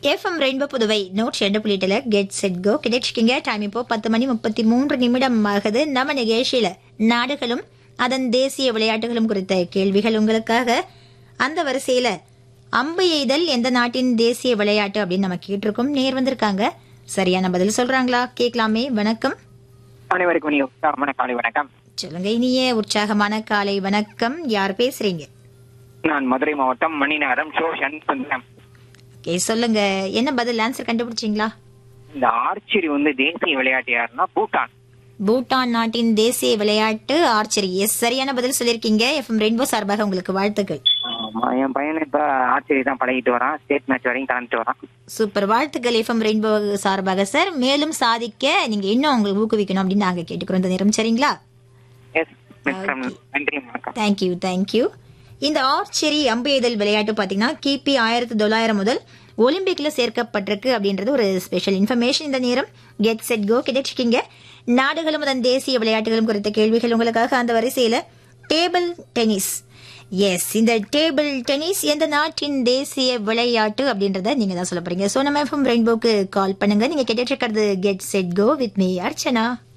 FM rainbow Puduvai நூற்றி ரெண்டு புள்ளிட்டுல கெட் செட் கோ கிடைச்சிக்கிங்க டைம் இப்போ பத்து மணி முப்பத்தி மூன்று நிமிடம் ஆகுது நம்ம நிகழ்ச்சியில நாடுகளும் அதன் தேசிய விளையாட்டுகளும் குறித்த கேள்விகள் உங்களுக்காக அந்த வரிசையில அம்பு எய்தல் எந்த நாட்டின் தேசிய விளையாட்டு அப்படின்னு நம்ம கேட்டிருக்கோம் நேர் வந்திருக்காங்க சரியான பதில் சொல்றாங்களா கேட்கலாமே வணக்கம் அனைவருக்கும் இனிய உற்சாகமான காலை வணக்கம் சொல்லுங்க இனிய உற்சாகமான காலை வணக்கம் யார் பேசுறீங்க நான் மதுரை மாவட்டம் மணிநகரம் சோஷன் சுந்தரம் ஓகே சொல்லுங்க என்ன பதில் ஆன்சர் கண்டுபிடிச்சீங்களா இந்த ஆர்ச்சரி வந்து தேசிய விளையாட்டு யாருன்னா பூட்டான் பூட்டான் நாட்டின் தேசிய விளையாட்டு ஆர்ச்சரி எஸ் சரியான பதில் சொல்லியிருக்கீங்க எஃப்எம் ரெயின்போ சார்பாக உங்களுக்கு வாழ்த்துக்கள் ஆமா, என் பையன் இப்ப ஆர்ச்சரி தான் பழகிட்டு வரான் ஸ்டேட் மேட்ச் வரையும் கலந்துட்டு வரான் சூப்பர் வாழ்த்துக்கள் எஃப்எம் ரெயின்போ சார்பாக சார் மேலும் சாதிக்க நீங்க இன்னும் உங்களுக்கு ஊக்குவிக்கணும் அப்படின்னு நாங்க கேட்டுக்கிறோம் இந்த நேரம் சரிங்களா எஸ் நன்றி வணக்கம் தேங்க்யூ தேங்க்யூ இந்த ஆர்ச்சரி அம்பு எய்தல் விளையாட்டு பாத்தீங்கன்னா கிபி ஆயிரத்தி தொள்ளாயிரம் முதல் ஒலிம்பிக்ல சேர்க்கப்பட்டிருக்கு அப்படின்றது ஒரு ஸ்பெஷல் இன்ஃபர்மேஷன் இந்த நேரம் கெட் செட் கோ கிடைச்சிருக்கீங்க நாடுகளும் அதன் தேசிய விளையாட்டுகளும் குறித்த கேள்விகள் உங்களுக்காக அந்த வரிசையில டேபிள் டென்னிஸ் எஸ் இந்த டேபிள் டென்னிஸ் எந்த நாட்டின் தேசிய விளையாட்டு அப்படின்றத நீங்க தான் சொல்ல போறீங்க சோ நம்ம எஃப்எம் ரெயின்போக்கு கால் பண்ணுங்க நீங்க கேட்டுட்டு இருக்கிறது get set go with me Archana